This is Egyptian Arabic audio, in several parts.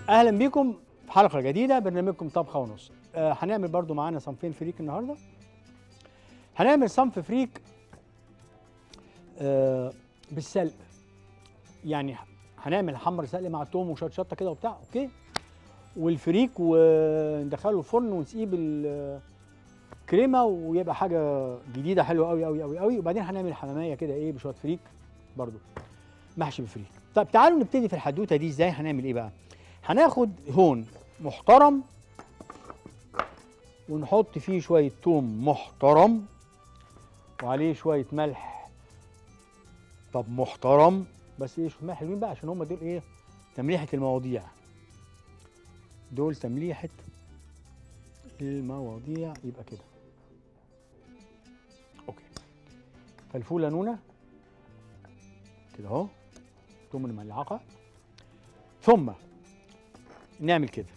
اهلا بيكم في حلقه جديده برنامجكم طبخه ونص آه هنعمل برضو معانا صنفين فريك النهارده هنعمل صنف فريك آه بالسلق يعني هنعمل حمر سلق مع توم وشويه شطه كده وبتاع اوكي والفريك وندخله الفرن ونسقيه بالكريمه ويبقى حاجه جديده حلوه قوي قوي قوي قوي وبعدين هنعمل حماميه كده ايه بشويه فريك برضو محشي بالفريك طب تعالوا نبتدي في الحدوته دي ازاي هنعمل ايه بقى هناخد هون محترم ونحط فيه شويه توم محترم وعليه شويه ملح طب محترم بس ايه شويه ملح حلوين بقى عشان هم دول ايه تمليحه المواضيع دول تمليحه المواضيع يبقى كده اوكي فلفوله نونه كده اهو توم الملعقه ثم نعمل كده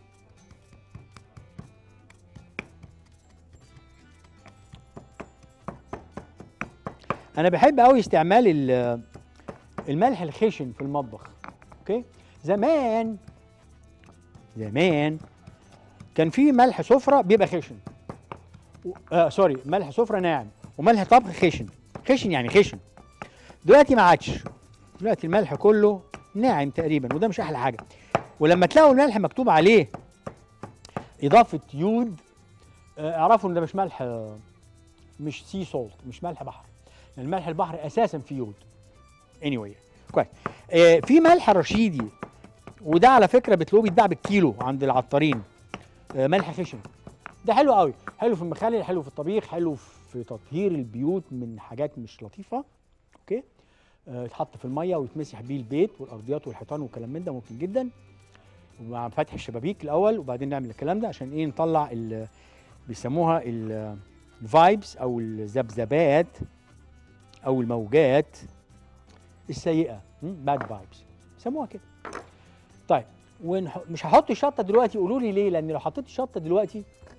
انا بحب قوي استعمال ال- الملح الخشن في المطبخ اوكي زمان زمان كان في ملح سفره بيبقى خشن و- آه سوري ملح سفره ناعم وملح طبخ خشن خشن يعني خشن دلوقتي ما عادش دلوقتي الملح كله ناعم تقريبا وده مش احلى حاجه ولما تلاقوا الملح مكتوب عليه اضافه يود آه، اعرفوا ان ده مش ملح آه، مش سي سولت مش ملح بحر لان ملح البحر اساسا فيه يود anyway كويس آه، في ملح رشيدي وده على فكره بتلاقوه بيتباع بالكيلو عند العطارين آه، ملح خشن ده حلو قوي حلو في المخلل حلو في الطبيخ حلو في تطهير البيوت من حاجات مش لطيفه اوكي آه، يتحط في الميه ويتمسح بيه البيت والارضيات والحيطان والكلام من ده ممكن جدا ومع فتح الشبابيك الاول وبعدين نعمل الكلام ده عشان ايه نطلع ال بيسموها الفايبس او الذبذبات او الموجات السيئه باد فايبس بيسموها كده طيب ومش هحط الشطه دلوقتي قولوا لي ليه لان لو حطيت الشطه دلوقتي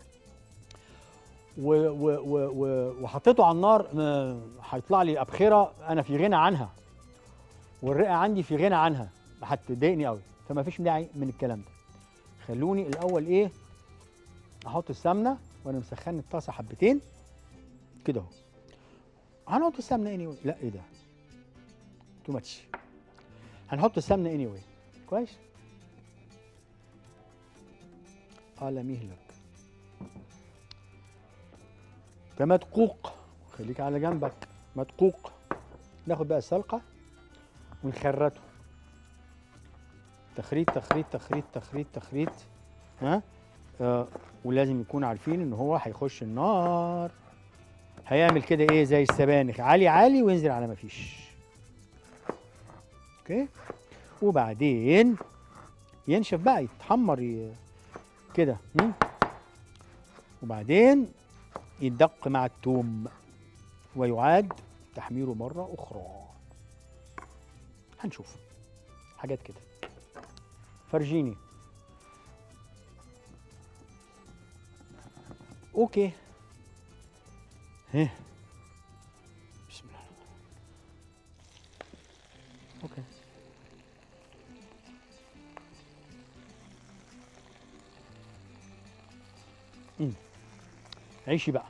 و و و و وحطيته على النار آه، هيطلع لي ابخره انا في غنى عنها والرئه عندي في غنى عنها هتضايقني قوي فما فيش داعي من الكلام ده خلوني الاول ايه احط السمنه وانا مسخن الطاسه حبتين كده اهو هنحط السمنه اني anyway. لا ايه ده تو ماتش هنحط السمنه اني anyway. كويس على مهلك ده مدقوق خليك على جنبك مدقوق ناخد بقى السلقه ونخرطه تخريط تخريط تخريط تخريط تخريط ها آه ولازم يكون عارفين ان هو هيخش النار هيعمل كده ايه زي السبانخ عالي عالي وينزل على ما فيش اوكي وبعدين ينشف بقى يتحمر ي- كده م? وبعدين يدق مع التوم ويعاد تحميره مرة أخرى هنشوف حاجات كده فرجيني اوكي ها بسم الله اوكي مم. عيشي بقى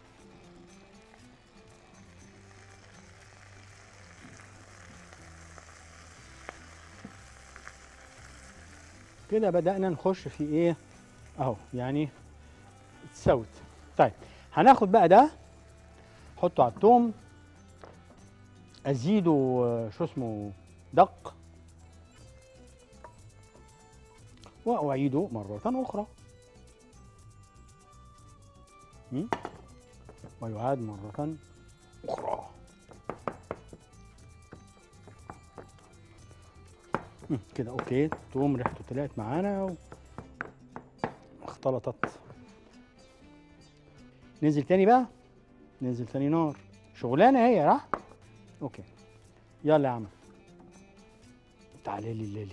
كده بدأنا نخش في ايه اهو يعني اتسوت طيب هناخد بقى ده حطه على التوم ازيده آه، شو اسمه دق واعيده مرة اخرى م? ويعاد مرة اخرى م، كده اوكي توم ريحته طلعت معانا و... اختلطت ننزل تاني بقى ننزل تاني نار شغلانه هي راح اوكي يلا يا عم تعالى لي ليلي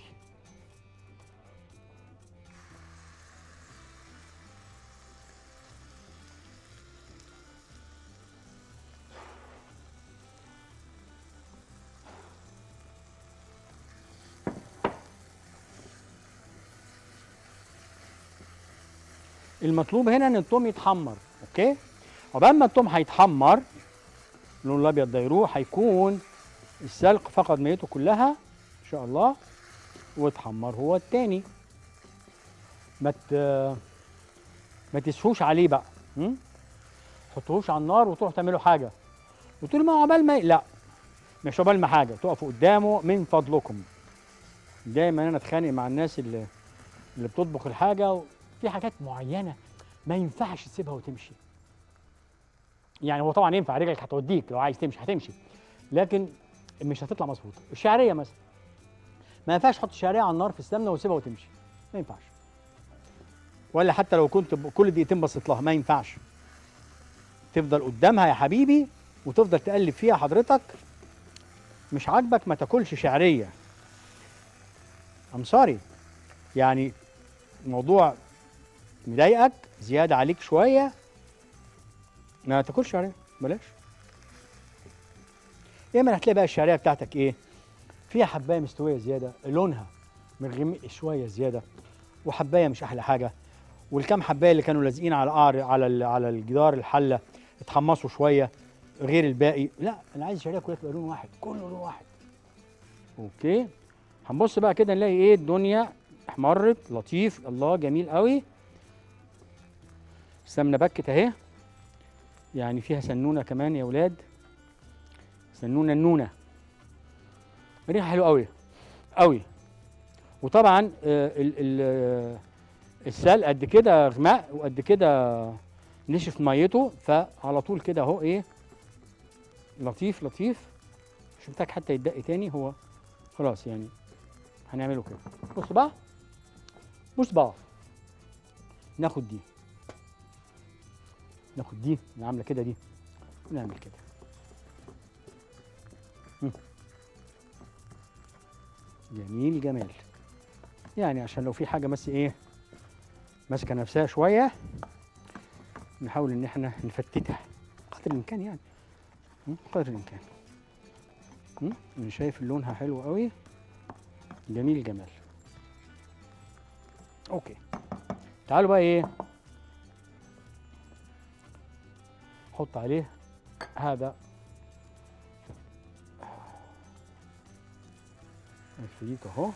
المطلوب هنا ان التوم يتحمر اوكي عقبال ما التوم هيتحمر اللون الابيض ده يروح هيكون السلق فقد ميته كلها ان شاء الله واتحمر هو التاني ما ت... ما تسهوش عليه بقى م? تحطوهوش على النار وتروح تعملوا حاجه وتقول ما عقبال ما لا مش عقبال ما حاجه تقفوا قدامه من فضلكم دايما انا اتخانق مع الناس اللي اللي بتطبخ الحاجه وفي حاجات معينه ما ينفعش تسيبها وتمشي يعني هو طبعا ينفع رجلك هتوديك لو عايز تمشي هتمشي لكن مش هتطلع مظبوطه الشعريه مثلا ما ينفعش تحط الشعريه على النار في السمنه وتسيبها وتمشي ما ينفعش ولا حتى لو كنت ب- كل دقيقتين بصيت لها ما ينفعش تفضل قدامها يا حبيبي وتفضل تقلب فيها حضرتك مش عاجبك ما تاكلش شعريه ام سوري يعني الموضوع مضايقك زياده عليك شويه ما تاكلش شعريه بلاش يا اما هتلاقي بقى الشعريه بتاعتك ايه فيها حبايه مستويه زياده لونها مغمق شويه زياده وحبايه مش احلى حاجه والكام حبايه اللي كانوا لازقين على قعر على ال- على الجدار الحله اتحمصوا شويه غير الباقي لا انا عايز الشعريه كلها تبقى لون واحد كله لون واحد اوكي هنبص بقى كده نلاقي ايه الدنيا احمرت لطيف الله جميل قوي السمنه بكت اهي يعني فيها سنونه كمان يا ولاد سنونه النونه ريحه حلوه قوي قوي وطبعا آه، ال- ال- آه، السل قد كده غماء وقد كده نشف ميته فعلى طول كده اهو ايه لطيف لطيف مش محتاج حتى يتدق تاني هو خلاص يعني هنعمله كده بص بقى بص بقى ناخد دي ناخد دي اللي عامله كده دي ونعمل كده مم. جميل جمال يعني عشان لو في حاجه بس ايه ماسكه نفسها شويه نحاول ان احنا نفتتها قدر الامكان يعني مم، قدر الامكان مم، انا شايف لونها حلو قوي جميل جمال اوكي تعالوا بقى ايه حط عليه هذا الفريك اهو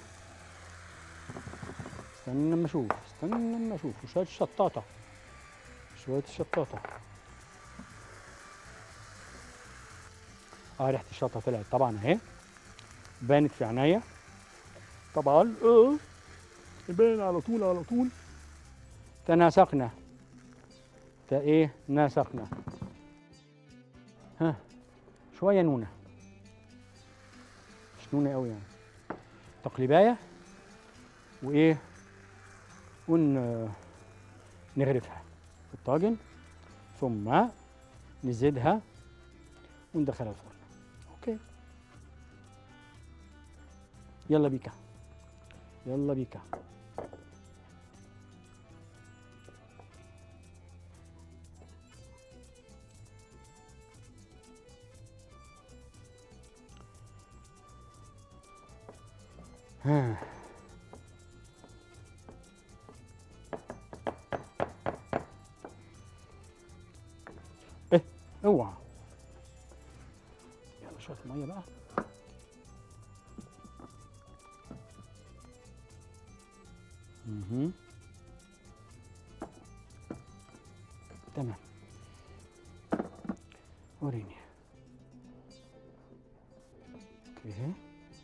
استنى اما اشوف استنى اما اشوف وشويه الشطاطه شويه الشطاطه اه ريحه الشطه طلعت طبعا اهي بانت في عينيا طبعا اه بان على طول على طول تناسقنا تا ايه ناسقنا ها شويه نونه مش نونه قوي يعني تقليبايه وايه ون نغرفها في الطاجن ثم نزيدها وندخلها الفرن اوكي يلا بيكا يلا بيكا ها ايه اوعى يلا شويه ميه بقى مهم. تمام وريني اوكي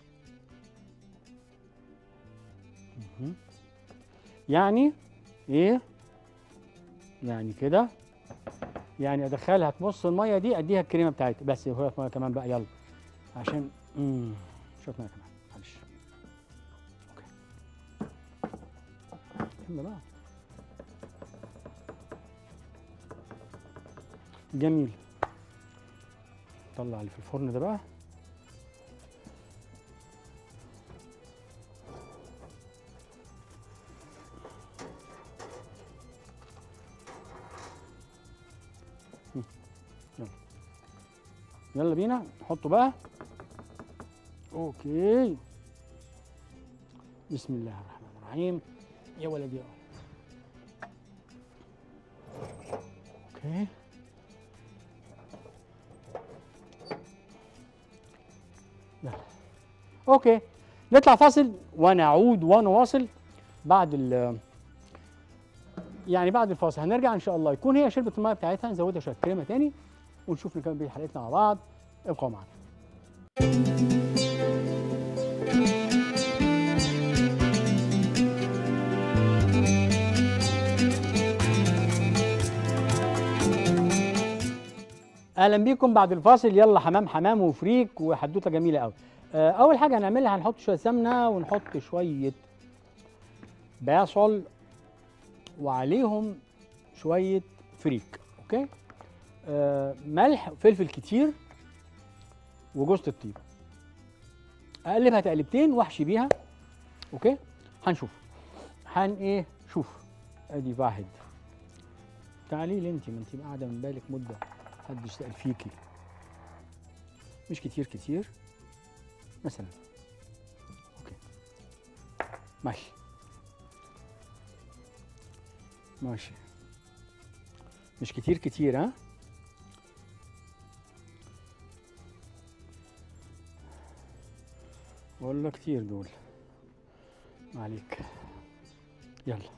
مهم. يعني ايه يعني كده يعني ادخلها في نص الميه دي اديها الكريمه بتاعتها بس هو ميه كمان بقى يلا عشان امم شويه ميه كمان معلش اوكي يلا بقى جميل طلع اللي في الفرن ده بقى يلا بينا نحطه بقى اوكي بسم الله الرحمن الرحيم يا ولد يا ولد اوكي يلا. اوكي نطلع فاصل ونعود ونواصل بعد ال يعني بعد الفاصل هنرجع ان شاء الله يكون هي شربت الميه بتاعتها نزودها شويه كريمه تاني ونشوف نكمل بيه حلقتنا مع بعض ابقوا معانا اهلا بيكم بعد الفاصل يلا حمام حمام وفريك وحدوته جميله قوي آه، اول حاجه هنعملها هنحط شويه سمنه ونحط شويه بصل وعليهم شويه فريك اوكي آه ملح فلفل كتير وجوز الطيب اقلبها تقلبتين واحشي بيها اوكي هنشوف هن ايه شوف ادي واحد تعالي لي انت ما انت قاعده من بالك مده محدش سال فيكي مش كتير كتير مثلا اوكي ماشي ماشي مش كتير كتير ها ولا كتير دول ما عليك يلا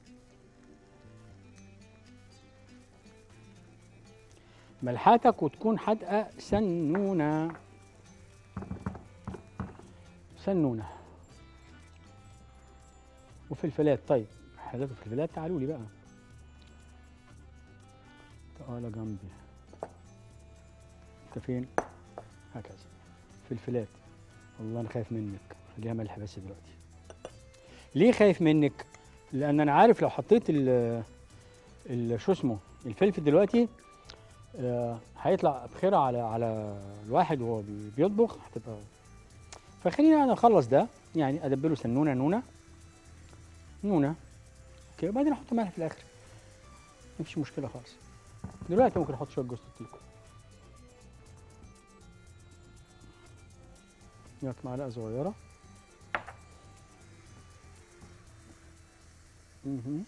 ملحاتك وتكون حدقة سنونة سنونة وفلفلات طيب حضرتك الفلفلات تعالوا لي بقى تعالى جنبي انت فين هكذا فلفلات والله انا خايف منك خليها ملح بس دلوقتي ليه خايف منك لان انا عارف لو حطيت ال ال- شو اسمه الفلفل دلوقتي آه، هيطلع بخير على على الواحد وهو بي- بيطبخ هتبقى فخلينا انا اخلص ده يعني ادبله سنونه نونه نونه اوكي وبعدين احط ملح في الاخر مفيش مشكله خالص دلوقتي ممكن احط شويه جوز الطيب ياك معلقه صغيره مهم.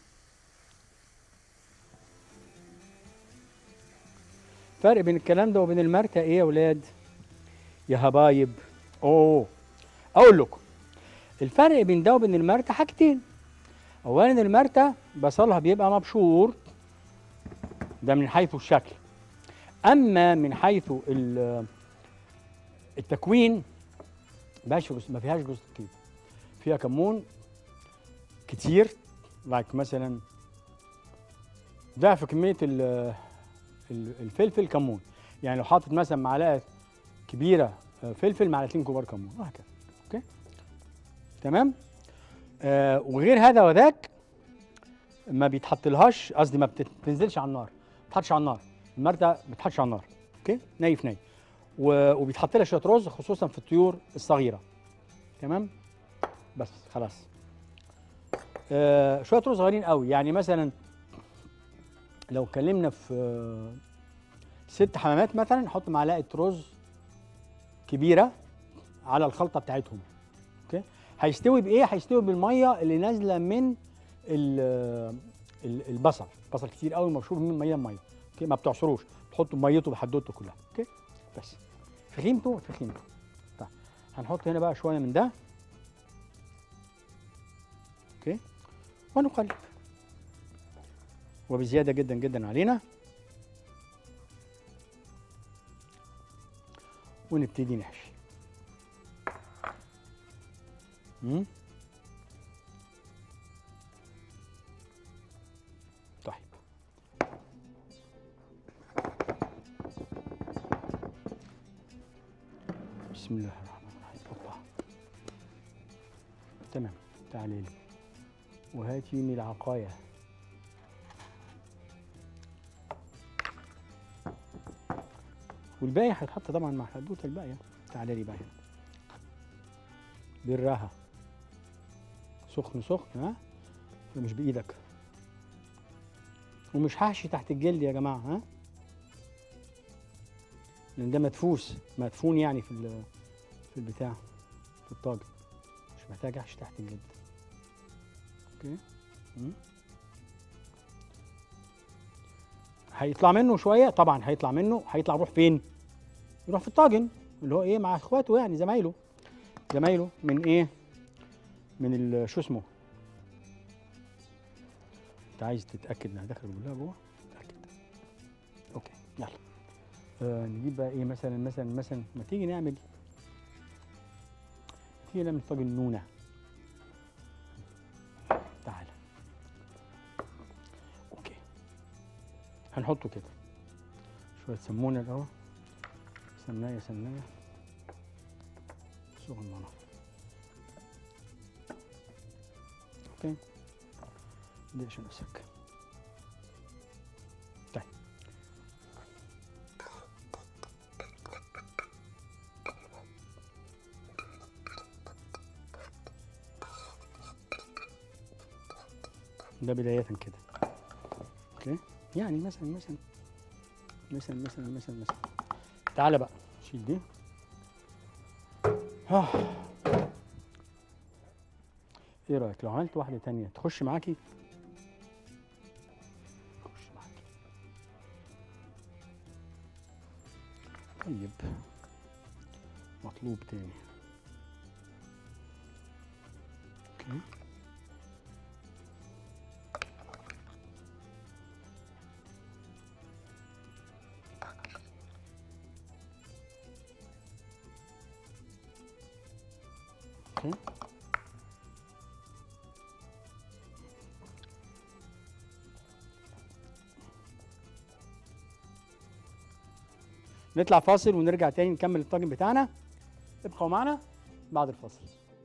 فرق بين الكلام ده وبين المرتة ايه يا ولاد يا هبايب اوه اقول لكم الفرق بين ده وبين المرتة حاجتين اولا المرتة بصلها بيبقى مبشور ده من حيث الشكل اما من حيث ال- التكوين مبقاش جوز- ما فيهاش جوز الطيب فيها كمون كتير لايك مثلا ضعف كميه ال- ال- الفلفل كمون يعني لو حاطط مثلا معلقه كبيره آه، فلفل معلقتين كبار كمون وهكذا اوكي تمام آه وغير هذا وذاك ما بيتحطلهاش قصدي ما بتت- بتنزلش على النار ما بتحطش على النار المرتة ما بتحطش على النار اوكي ني في ني و- وبيتحط لها شويه رز خصوصا في الطيور الصغيره تمام بس خلاص آه شويه رز صغيرين قوي يعني مثلا لو اتكلمنا في آه، ست حمامات مثلا نحط معلقه رز كبيره على الخلطه بتاعتهم اوكي هيستوي بايه هيستوي بالميه اللي نازله من ال- ال- البصل بصل كتير قوي مبشور من ميه ميه اوكي ما بتعصروش تحطوا ميته بحدوته كلها اوكي بس في خيمته في خيمته طيب هنحط هنا بقى شويه من ده اوكي ونقلب وبزياده جدا جدا علينا ونبتدي نحشي مم. طيب بسم الله الرحمن الرحيم اوبا تمام تعالي لي وهاتي ملعقايه والباقي هيتحط طبعا مع الحدوته الباقيه تعالى لي بقى هنا بالراحه سخن سخن ها مش بايدك ومش هحشي تحت الجلد يا جماعه ها لان ده مدفوس مدفون يعني في ال- في البتاع في الطاجن مش محتاج احشي تحت الجلد اوكي مم. هيطلع منه شويه طبعا هيطلع منه هيطلع يروح فين يروح في الطاجن اللي هو ايه مع اخواته يعني زمايله زمايله من ايه من ال- شو اسمه انت عايز تتاكد انها داخل كلها جوه اتاكد اوكي يلا آه نجيب بقى ايه مثلا مثلا مثلا ما تيجي نعمل تيجي نعمل طاجن نونه تعالى اوكي هنحطه كده شويه سمونه الاول سمنايه سمنايه صغننه اوكي ليش نفسك طيب ده بداية كده اوكي يعني مثلا مثلا مثلا مثلا مثلا مثلا تعالى بقى شيل دي آه. ايه رايك لو عملت واحده تانية تخش معاكي تخش معاكي طيب مطلوب تاني اوكي اوكي نطلع فاصل ونرجع تاني نكمل الطاجن بتاعنا ابقوا معنا بعد الفاصل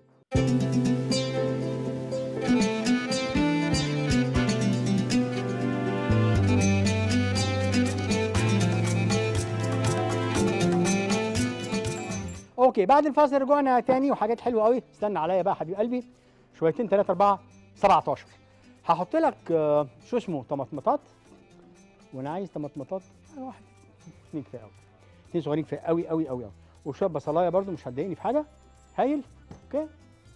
اوكي بعد الفاصل رجعنا تاني وحاجات حلوه قوي استنى عليا بقى حبيب قلبي شويتين ثلاثة أربعة 17 هحط لك آه، شو اسمه طماطمطات وانا عايز طماطمطات آه، واحد اثنين كفايه قوي اثنين صغيرين كفايه قوي قوي قوي قوي وشويه بصلايه برضو مش هتضايقني في حاجه هايل اوكي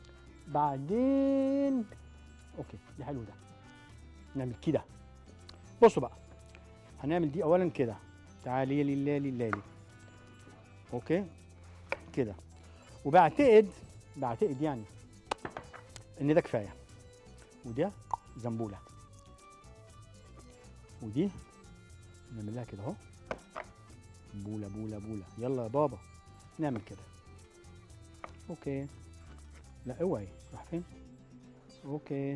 بعدين اوكي دي حلو ده نعمل كده بصوا بقى هنعمل دي اولا كده تعالي لله لله لي اوكي كده وبعتقد بعتقد يعني ان ده كفايه وده زنبوله ودي نعمل لها كده اهو بوله بوله بوله يلا يا بابا نعمل كده اوكي لا اوعي راح فين اوكي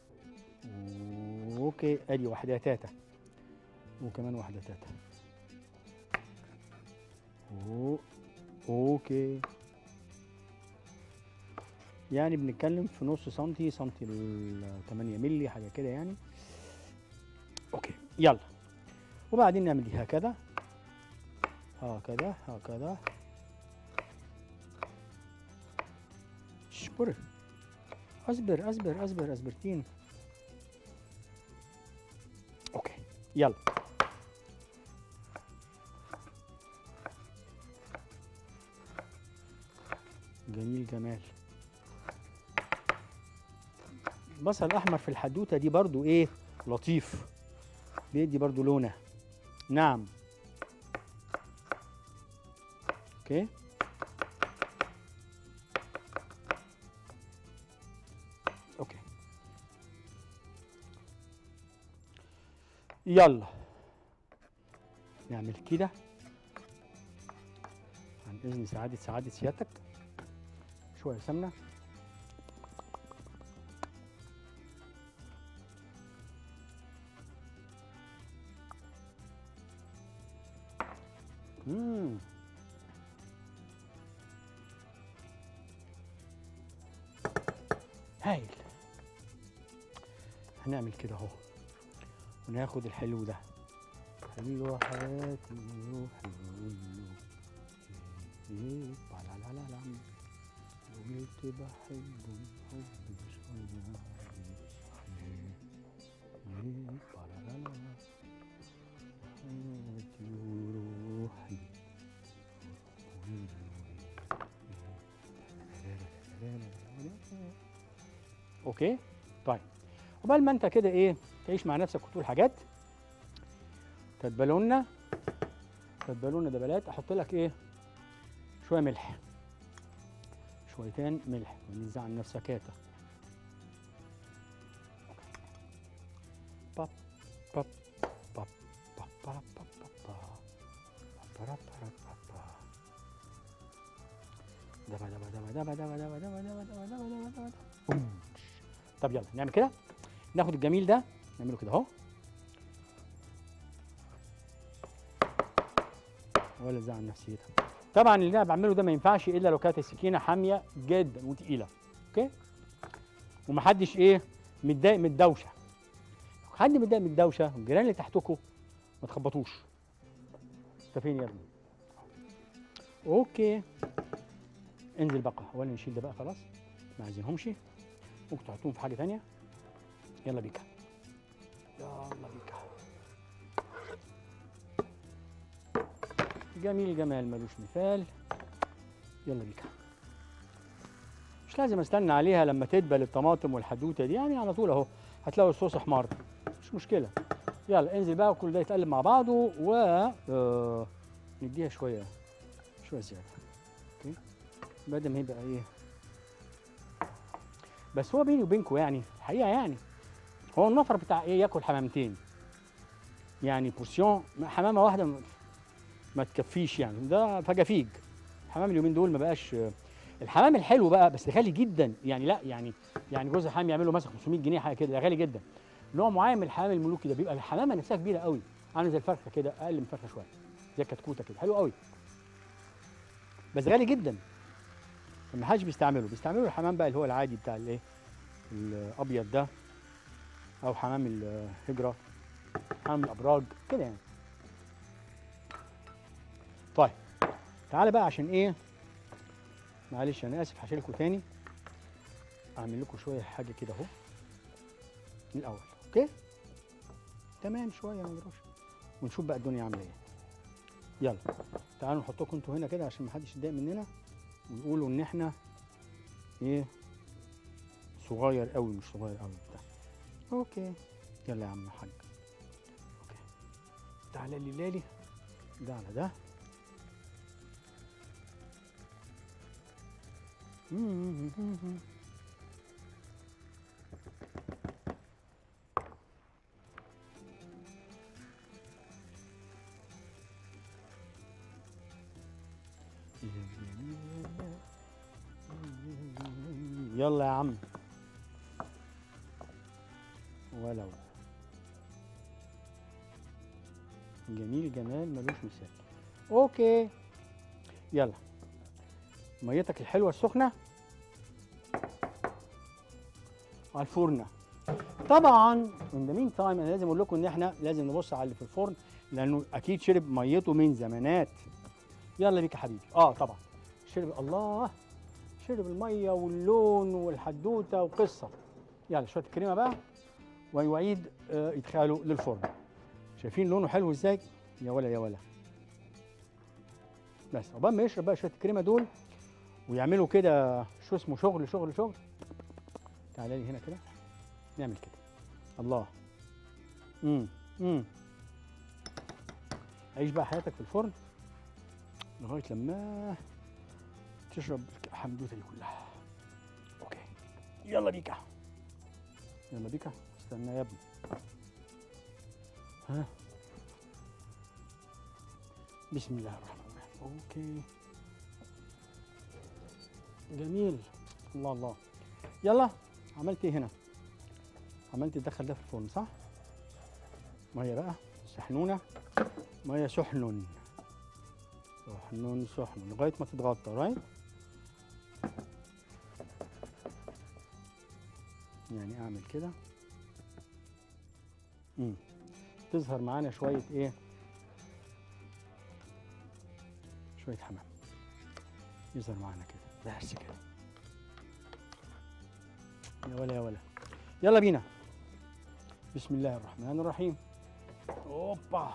اوكي ادي واحده تاتا وكمان واحده تاتا أوه. اوكي يعني بنتكلم في نص سنتي سنتي ال 8 مللي حاجه كده يعني اوكي يلا وبعدين نعمل دي هكذا هكذا هكذا اصبر اصبر اصبر اصبر اصبرتين اوكي يلا جميل جمال البصل الاحمر في الحدوته دي برضو ايه لطيف بيدي برضو لونه نعم اوكي اوكي يلا نعمل كده عن اذن سعاده سعاده سيادتك شويه سمنه مم. هايل هنعمل كده اهو وناخد الحلو ده حلو حياتي وحلو ايه لا لا لا لا قلت بحبه حب شوية ايه لا لا لا لا حياتي وروحي اوكي طيب قبل ما انت كده ايه تعيش مع نفسك وتقول حاجات تتبلوا لنا تتبلوا لنا دبلات احط لك ايه شويه ملح شويتين ملح وننزع عن نفسكاته باب باب باب باب باب باب باب باب باب باب باب دبا دبا دبا دبا دبا دبا دبا دبا دبا دبا دبا دبا دبا. بوم. طب يلا نعمل كده ناخد الجميل ده نعمله كده اهو ولا زعل نفسيتها طبعا اللي انا بعمله ده ما ينفعش الا لو كانت السكينه حاميه جدا وتقيله اوكي ومحدش ايه متضايق من الدوشه لو حد متضايق من الدوشه والجيران اللي تحتكم ما تخبطوش انت فين يا ابني اوكي انزل بقى اولا نشيل ده بقى خلاص ما عايزينهمش ممكن تحطوهم في حاجه تانية يلا بيكا يلا بيكا جميل جمال ملوش مثال يلا بيكا مش لازم استنى عليها لما تدبل الطماطم والحدوته دي يعني على طول اهو هتلاقوا الصوص احمر مش مشكله يلا انزل بقى وكل ده يتقلب مع بعضه و آه، نديها شويه شويه زياده اوكي بدل ما يبقى ايه بس هو بيني وبينكم يعني الحقيقه يعني هو النفر بتاع ايه ياكل حمامتين يعني بورسيون حمامه واحده ما- ما تكفيش يعني ده فجافيج الحمام اليومين دول ما بقاش الحمام الحلو بقى بس غالي جدا يعني لا يعني يعني جوز الحمام يعمل له مثلا 500 جنيه حاجه كده ده غالي جدا نوع معين من الحمام الملوكي ده بيبقى الحمامه نفسها كبيره قوي عامله زي الفرخه كده اقل من الفرخه شويه زي الكتكوته كده حلو قوي بس غالي جدا ما حدش بيستعمله بيستعملوا الحمام بقى اللي هو العادي بتاع الايه الابيض ده او حمام الهجره حمام الابراج كده يعني طيب تعالى بقى عشان ايه معلش انا اسف هشيلكوا تاني اعمل لكم شويه حاجه كده اهو من الاول اوكي تمام شويه ما نجروش ونشوف بقى الدنيا عامله ايه يلا تعالوا نحطكم انتوا هنا كده عشان ما حدش يتضايق مننا ويقولوا ان احنا ايه صغير قوي مش صغير قوي بتاع اوكي يلا يا عم الحاج اوكي تعالى لي لالي ده على ده يلا يا عم ولو جميل جمال ملوش مثال اوكي يلا ميتك الحلوه السخنه على الفرن طبعا من ذا مين تايم انا لازم اقول لكم ان احنا لازم نبص على اللي في الفرن لانه اكيد شرب ميته من زمانات يلا بيك يا حبيبي اه طبعا شرب الله شرب الميه واللون والحدوته وقصه يلا شويه الكريمه بقى ويعيد آه، ادخاله للفرن شايفين لونه حلو ازاي يا ولا يا ولا بس عقبال ما يشرب بقى شويه الكريمه دول ويعملوا كده شو اسمه شغل شغل شغل تعالى لي هنا كده نعمل كده الله امم امم عيش بقى حياتك في الفرن لغايه لما تشرب الحمدوته دي كلها اوكي يلا بيكا يلا بيكا استنى يا ابني ها بسم الله الرحمن الرحيم اوكي جميل الله الله يلا عملت ايه هنا عملت تدخل ده في الفرن صح ميه بقى سحنونه ميه سحن سحن سحن لغايه ما تتغطى رايت يعني اعمل كده امم تظهر معانا شويه ايه شويه حمام يظهر معانا كده بس كده يا ولا يا ولا يلا بينا بسم الله الرحمن الرحيم اوبا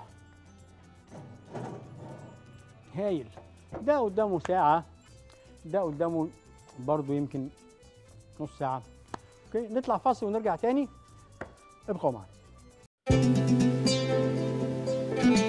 هايل ده قدامه ساعة ده قدامه برضو يمكن نص ساعة اوكي نطلع فاصل ونرجع تاني ابقوا معانا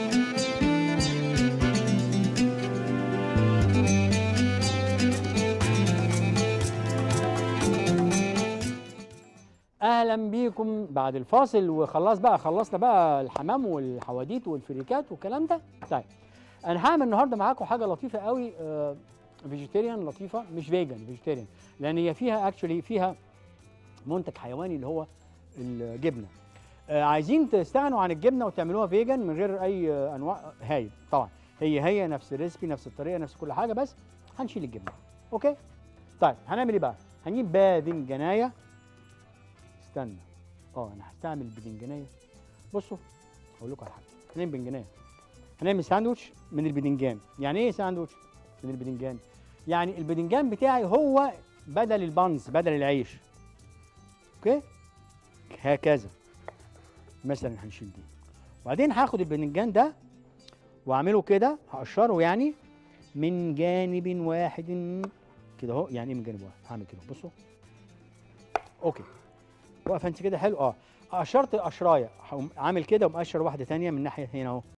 اهلا بيكم بعد الفاصل وخلاص بقى خلصنا بقى الحمام والحواديت والفريكات والكلام ده طيب انا هعمل النهارده معاكم حاجه لطيفه قوي آه فيجيتيريان لطيفه مش فيجن فيجيتيريان لان هي فيها اكشولي فيها منتج حيواني اللي هو الجبنه آه عايزين تستغنوا عن الجبنه وتعملوها فيجن من غير اي آه انواع هايل طبعا هي هي نفس الريسبي نفس الطريقه نفس كل حاجه بس هنشيل الجبنه اوكي طيب هنعمل ايه بقى هنجيب باذنجانيه استنى اه انا هستعمل الباذنجانيه بصوا هقول لكم على حاجه هنعمل باذنجانيه هنعمل ساندوتش من الباذنجان يعني ايه ساندوتش من الباذنجان يعني الباذنجان بتاعي هو بدل البنز بدل العيش اوكي هكذا مثلا هنشيل دي وبعدين هاخد الباذنجان ده واعمله كده هقشره يعني من جانب واحد كده اهو يعني ايه من جانب واحد هعمل كده بصوا اوكي واقفه انت كده حلو اه قشرت القشرايه هقوم عامل كده ومقشر واحده تانية من ناحيه هنا اهو